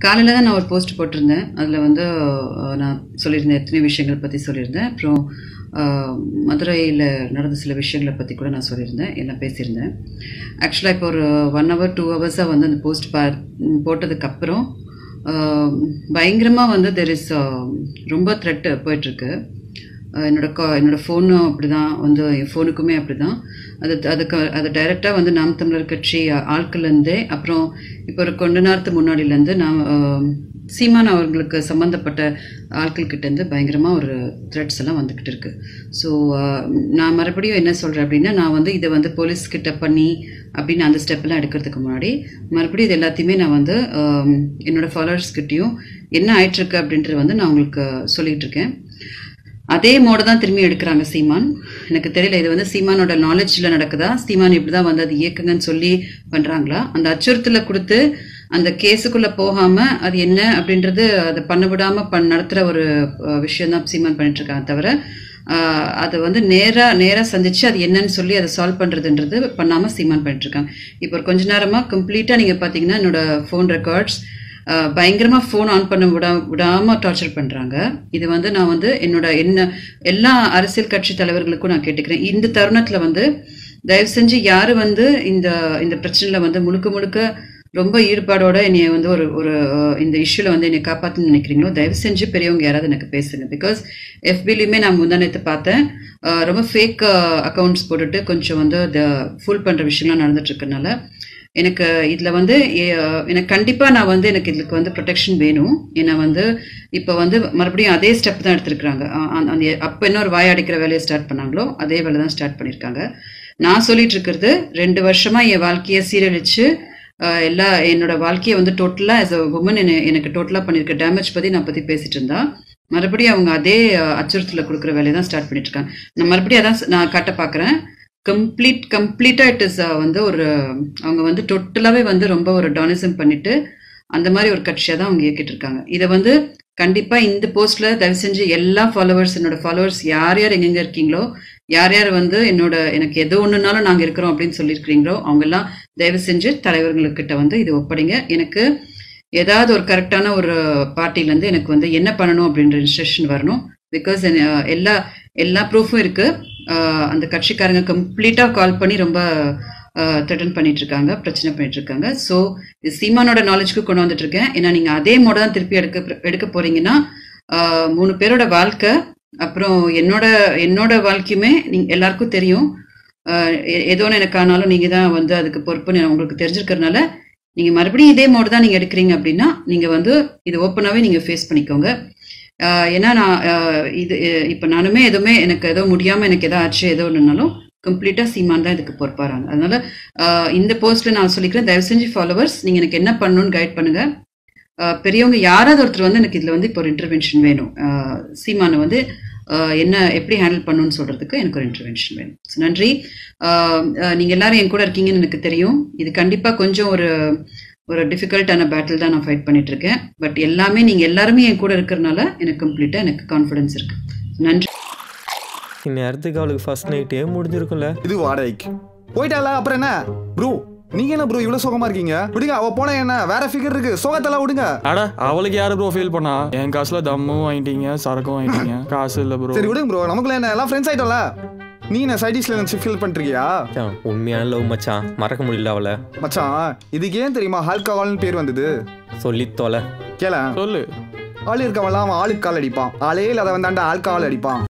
காலையில் தான் நான் ஒரு போஸ்ட் போட்டிருந்தேன் அதில் வந்து அஹ், நான் சொல்லியிருந்தேன் எத்தனை விஷயங்கள் பற்றி சொல்லியிருந்தேன் அப்புறம் மதுரையில் நடந்த சில விஷயங்களை பற்றி கூட நான் சொல்லியிருந்தேன் எல்லாம் பேசியிருந்தேன் ஆக்சுவலாக இப்போ ஒரு ஒன் ஹவர் டூ ஹவர்ஸாக வந்து அந்த போஸ்ட் பா போட்டதுக்கப்புறம் பயங்கரமாக வந்து தெர் இஸ் ரொம்ப த்ரெட்டு போயிட்டுருக்கு அஹ் என்னோட கா என்னோட ஃபோனும் அப்படி தான் வந்து என் ஃபோனுக்குமே அப்படி தான் அது அதுக்கு அது டைரெக்டாக வந்து நாம் தமிழர் கட்சி ஆட்கள்லேருந்தே அப்புறம் இப்போ ஒரு கொஞ்ச நேரத்துக்கு முன்னாடியிலேருந்து நான் அஹ், சீமான் அவர்களுக்கு சம்மந்தப்பட்ட ஆட்கள்கிட்டேருந்து பயங்கரமாக ஒரு த்ரெட்ஸ் எல்லாம் வந்துக்கிட்டு இருக்கு ஸோ நான் மறுபடியும் என்ன சொல்கிறேன் அப்படின்னா நான் வந்து இதை வந்து போலீஸ் கிட்ட பண்ணி அப்படின்னு அந்த ஸ்டெப்பெல்லாம் எடுக்கிறதுக்கு முன்னாடி மறுபடியும் இது எல்லாத்தையுமே நான் வந்து அஹ், என்னோட ஃபாலோவர்ஸ்கிட்டையும் என்ன ஆயிட்டிருக்கு அப்படின்றது வந்து நான் உங்களுக்கு சொல்லிகிட்டு இருக்கேன் அதே மோட தான் திரும்பி எடுக்கிறாங்க சீமான் எனக்கு தெரியல இது வந்து சீமானோட நாலேஜில் நடக்குதா சீமான் இப்படி தான் வந்து அது இயக்குங்கன்னு சொல்லி பண்ணுறாங்களா அந்த அச்சுறுத்தலை கொடுத்து அந்த கேஸுக்குள்ளே போகாமல் அது என்ன அப்படின்றது அதை பண்ண விடாமல் பண் நடத்துகிற ஒரு விஷயம் தான் சீமான் பண்ணிட்டு இருக்காங்க தவிர ஆஹ், அதை வந்து நேராக நேராக சந்திச்சு அது என்னன்னு சொல்லி அதை சால்வ் பண்ணுறதுன்றது பண்ணாமல் சீமான் பண்ணிட்டு இருக்காங்க இப்போ ஒரு கொஞ்ச நேரமாக கம்ப்ளீட்டாக நீங்கள் பார்த்தீங்கன்னா என்னோட ஃபோன் ரெக்கார்ட்ஸ் பயங்கரமாக ஃபோன் ஆன் பண்ண விடா விடாமல் டார்ச்சர் பண்ணுறாங்க இது வந்து நான் வந்து என்னோட என்ன எல்லா அரசியல் கட்சி தலைவர்களுக்கும் நான் கேட்டுக்கிறேன் இந்த தருணத்தில் வந்து தயவு செஞ்சு யார் வந்து இந்த இந்த பிரச்சனையில் வந்து முழுக்க முழுக்க ரொம்ப ஈடுபாடோட என்னைய வந்து ஒரு ஒரு அஹ், இந்த இஷ்யூவில் வந்து என்னை காப்பாற்றணும்னு நினைக்கிறீங்களோ தயவு செஞ்சு பெரியவங்க யாராவது எனக்கு பேசுங்க பிகாஸ் எஃபிலையுமே நான் முந்தானத்தை பார்த்தேன் அஹ், ரொம்ப ஃபேக் அக்கௌண்ட்ஸ் போட்டுட்டு கொஞ்சம் வந்து அதை ஃபுல் பண்ணுற விஷயம்லாம் நடந்துட்டு இருக்கறனால எனக்கு இதில் வந்து எ- எனக்கு கண்டிப்பாக நான் வந்து எனக்கு இதுக்கு வந்து ப்ரொடெக்ஷன் வேணும் ஏன்னா வந்து இப்போ வந்து மறுபடியும் அதே ஸ்டெப் தான் எடுத்திருக்கிறாங்க அ- அந்த அந்த அப்போ என்ன ஒரு வாய் அடிக்கிற வேலையை ஸ்டார்ட் பண்ணாங்களோ அதே வேலை தான் ஸ்டார்ட் பண்ணியிருக்காங்க நான் சொல்லிட்டு இருக்கிறது ரெண்டு வருஷமா என் வாழ்க்கையை சீரழிச்சு அஹ், எல்லா என்னோட வாழ்க்கையை வந்து டோட்டலாக ஆஸ் அ உமன் என்ன எனக்கு டோட்டலாக பண்ணியிருக்க டேமேஜ் பற்றி நான் பற்றி பேசிட்டு இருந்தா மறுபடியும் அவங்க அதே அஹ், அச்சுறுத்தலை கொடுக்குற வேலையை தான் ஸ்டார்ட் பண்ணிட்டு இருக்காங்க நான் மறுபடியும் அதான் ஸ்- நான் காட்ட பார்க்குறேன் கம்ப்ளீட் கம்ப்ளீட்டாக இட் இஸ் வந்து ஒரு அவங்க வந்து டோட்டலாகவே வந்து ரொம்ப ஒரு டானிசம் பண்ணிட்டு அந்த மாதிரி ஒரு கட்சியாக தான் அவங்க இயக்கிட்டு இருக்காங்க இதை வந்து கண்டிப்பாக இந்த போஸ்ட்டில் தயவு செஞ்சு எல்லா ஃபாலோவர்ஸ் என்னோட ஃபாலோவர்ஸ் யார் யார் எங்கெங்கே இருக்கீங்களோ யார் யார் வந்து என்னோட எனக்கு எது ஒன்றுனாலும் நாங்கள் இருக்கிறோம் அப்படின்னு சொல்லியிருக்கிறீங்களோ அவங்கெல்லாம் தயவு செஞ்சு தலைவர்களுக்கிட்ட வந்து இது ஒப்படைங்க எனக்கு ஏதாவது ஒரு கரெக்டான ஒரு பார்ட்டிலேருந்து எனக்கு வந்து என்ன பண்ணணும் அப்படின்ற இன்ஸ்ட்ரக்ஷன் வரணும் பிகாஸ் எல்லா எல்லா ப்ரூஃபும் இருக்குது அந்த கட்சிக்காரங்க கம்ப்ளீட்டாக கால் பண்ணி ரொம்ப த்ரெட்டன் பண்ணிட்டு இருக்காங்க பிரச்சனை பண்ணிட்டு இருக்காங்க ஸோ சீமானோட நாலேஜ்க்கு கொண்டு வந்துட்டு இருக்கேன் ஏன்னா நீங்கள் அதே மோட தான் திருப்பி எடுக்க எடுக்க போறீங்கன்னா ஆஹ், மூணு பேரோட வாழ்க்கை அப்புறம் என்னோட என்னோட வாழ்க்கையுமே நீங்க எல்லாருக்கும் தெரியும் ஆஹ், எ- ஏதோ ஒன்று எனக்கு ஆனாலும் நீங்கள் தான் வந்து அதுக்கு பொறுப்புன்னு உங்களுக்கு தெரிஞ்சிருக்கிறதுனால நீங்கள் மறுபடியும் இதே மோடு தான் நீங்கள் எடுக்கிறீங்க அப்படின்னா நீங்கள் வந்து இது ஓப்பனாகவே நீங்கள் ஃபேஸ் பண்ணிக்கோங்க ஆஹ், ஏன்னா நான் ஆஹ், இது இப்போ நானுமே எதுவுமே எனக்கு ஏதோ முடியாமல் எனக்கு ஏதோ ஆச்சு ஏதோ ஒன்றுனாலும் கம்ப்ளீட்டாக சீமான் தான் இதுக்கு பொறுப்பாராங்க அதனால ஆஹ், இந்த போஸ்ட்டில் நான் சொல்லிக்கிறேன் தயவு செஞ்சு ஃபாலோவர்ஸ் நீங்கள் எனக்கு என்ன பண்ணணும்னு கைட் பண்ணுங்க ஆஹ், பெரியவங்க யாராவது ஒருத்தர் வந்து எனக்கு இதில் வந்து இப்போ ஒரு இன்டர்வென்ஷன் வேணும் ஆஹ், சீமானை வந்து ஆஹ், என்ன எப்படி ஹேண்டில் பண்ணணும்னு சொல்கிறதுக்கு எனக்கு ஒரு இன்டர்வென்ஷன் வேணும் So, நன்றி நீங்கள் எல்லாரும் என் கூட இருக்கீங்கன்னு எனக்கு தெரியும் இது கண்டிப்பாக கொஞ்சம் ஒரு ஒரு டிஃபிகல்ட்டான பேட்டில் தான் நான் ஃபைட் பண்ணிட்டு இருக்கேன் பட் எல்லாமே நீங்கள் எல்லாருமே என் கூட இருக்கிறனால எனக்கு கம்ப்ளீட்டாக எனக்கு கான்ஃபிடன்ஸ் இருக்கு நன்றி இந்நேரத்துக்கு அவளுக்கு ஃபர்ஸ்ட் நைட்டே முடிஞ்சிருக்கும்ல இது வாடகைக்கு போயிட்டால அப்புறம் என்ன ப்ரோ நீங்க என்ன ப்ரோ இவ்வளவு சுகமா இருக்கீங்க விடுங்க அவ போன என்ன வேற ஃபிகர் இருக்கு சோகத்தெல்லாம் விடுங்க அட அவளுக்கு யாரு ப்ரோ ஃபீல் பண்ணா என் காசுல தம்மும் வாங்கிட்டீங்க சரக்கும் வாங்கிட்டீங்க காசு இல்ல ப்ரோ சரி விடுங்க ப்ரோ நமக்குள்ள என்ன எல்லாம் ஃப்ரெண்ட்ஸ் ஆயிட்டோம்ல நீ என்ன சைடிஷ்ல நினைச்சு ஃபீல் பண்றியா மச்சான், உண்மையான லவ் மச்சான் மறக்க முடியல அவளை மச்சான் இதுக்கு ஏன் தெரியுமா ஆல்கஹால்னு பேர் வந்தது சொல்லி தொலை கேள சொல்லு ஆள் இருக்கவன்லாம் அவன் ஆளுக்கு கால் அடிப்பான் ஆளே இல்லாத வந்தாண்டா ஆல்கஹால் அடிப்பான்